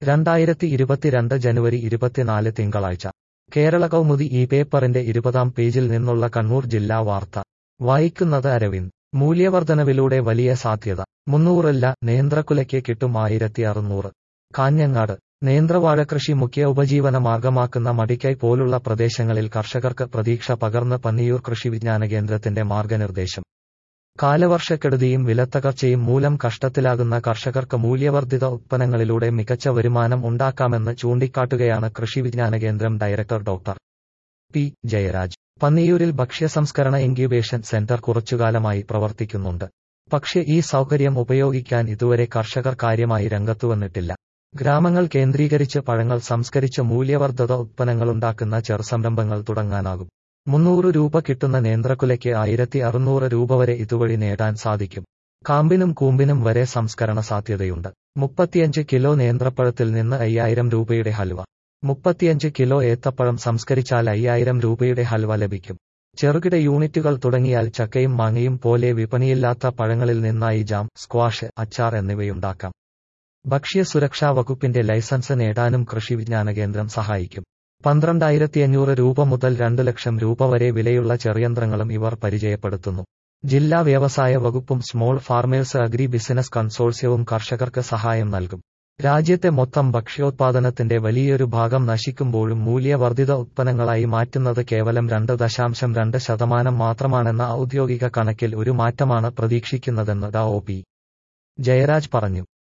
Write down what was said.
രണ്ടായിരത്തി ഇരുപത്തിരണ്ട് ജനുവരി ഇരുപത്തിനാല് തിങ്കളാഴ്ച കേരള കൗമുദി ഈ പേപ്പറിന്റെ ഇരുപതാം പേജിൽ നിന്നുള്ള കണ്ണൂർ ജില്ലാ വാർത്ത വായിക്കുന്നത് അരവിന്ദ് മൂല്യവർദ്ധനവിലൂടെ വലിയ സാധ്യത മുന്നൂറല്ല നേന്ത്രക്കുലയ്ക്ക് കിട്ടും ആയിരത്തി അറുന്നൂറ് കാഞ്ഞങ്ങാട് നേന്ത്രവാഴകൃഷി മുഖ്യ ഉപജീവന മാർഗമാക്കുന്ന മടിക്കൈ പോലുള്ള പ്രദേശങ്ങളിൽ കർഷകർക്ക് പ്രതീക്ഷ പകർന്ന് പന്നിയൂർ കൃഷി വിജ്ഞാന കേന്ദ്രത്തിന്റെ മാർഗനിർദ്ദേശം കാലവർഷക്കെടുതിയും വിലത്തകർച്ചയും മൂലം കഷ്ടത്തിലാകുന്ന കർഷകർക്ക് മൂല്യവർദ്ധിത ഉത്പന്നങ്ങളിലൂടെ മികച്ച വരുമാനം ഉണ്ടാക്കാമെന്ന് ചൂണ്ടിക്കാട്ടുകയാണ് കൃഷി വിജ്ഞാന കേന്ദ്രം ഡയറക്ടർ ഡോക്ടർ പി ജയരാജ് പന്നിയൂരിൽ ഭക്ഷ്യസംസ്കരണ ഇൻക്യുബേഷൻ സെന്റർ കുറച്ചുകാലമായി പ്രവർത്തിക്കുന്നുണ്ട് പക്ഷേ ഈ സൗകര്യം ഉപയോഗിക്കാൻ ഇതുവരെ കർഷകർ കാര്യമായി രംഗത്തുവന്നിട്ടില്ല ഗ്രാമങ്ങൾ കേന്ദ്രീകരിച്ച് പഴങ്ങൾ സംസ്കരിച്ച് മൂല്യവർദ്ധിത ഉത്പന്നങ്ങളുണ്ടാക്കുന്ന ചെറുസംരംഭങ്ങൾ തുടങ്ങാനാകും മുന്നൂറ് രൂപ കിട്ടുന്ന നേന്ത്രക്കുലയ്ക്ക് ആയിരത്തി അറുന്നൂറ് രൂപ വരെ ഇതുവഴി നേടാൻ സാധിക്കും കാമ്പിനും കൂമ്പിനും വരെ സംസ്കരണ സാധ്യതയുണ്ട് മുപ്പത്തിയഞ്ച് കിലോ നേന്ത്രപ്പഴത്തിൽ നിന്ന് അയ്യായിരം രൂപയുടെ ഹൽവ മുപ്പത്തിയഞ്ച് കിലോ ഏത്തപ്പഴം സംസ്കരിച്ചാൽ അയ്യായിരം രൂപയുടെ ഹൽവ ലഭിക്കും ചെറുകിട യൂണിറ്റുകൾ തുടങ്ങിയാൽ ചക്കയും മാങ്ങയും പോലെ വിപണിയില്ലാത്ത പഴങ്ങളിൽ നിന്നായി ജാം സ്ക്വാഷ് അച്ചാർ എന്നിവയുണ്ടാക്കാം ഭക്ഷ്യ സുരക്ഷാ വകുപ്പിന്റെ ലൈസൻസ് നേടാനും കൃഷി വിജ്ഞാന കേന്ദ്രം സഹായിക്കും പന്ത്രണ്ടായിരത്തി അഞ്ഞൂറ് രൂപ മുതൽ രണ്ടു ലക്ഷം രൂപ വരെ വിലയുള്ള ചെറിയന്ത്രങ്ങളും ഇവർ പരിചയപ്പെടുത്തുന്നു ജില്ലാ വ്യവസായ വകുപ്പും സ്മോൾ ഫാർമേഴ്സ് അഗ്രി ബിസിനസ് കൺസോർഷ്യവും കർഷകർക്ക് സഹായം നൽകും രാജ്യത്തെ മൊത്തം ഭക്ഷ്യോത്പാദനത്തിന്റെ വലിയൊരു ഭാഗം നശിക്കുമ്പോഴും മൂല്യവർദ്ധിത ഉത്പന്നങ്ങളായി മാറ്റുന്നത് കേവലം രണ്ട് ദശാംശം രണ്ട് ശതമാനം മാത്രമാണെന്ന ഔദ്യോഗിക കണക്കിൽ ഒരു മാറ്റമാണ് പ്രതീക്ഷിക്കുന്നതെന്ന് ഡ ഒ പി ജയരാജ് പറഞ്ഞു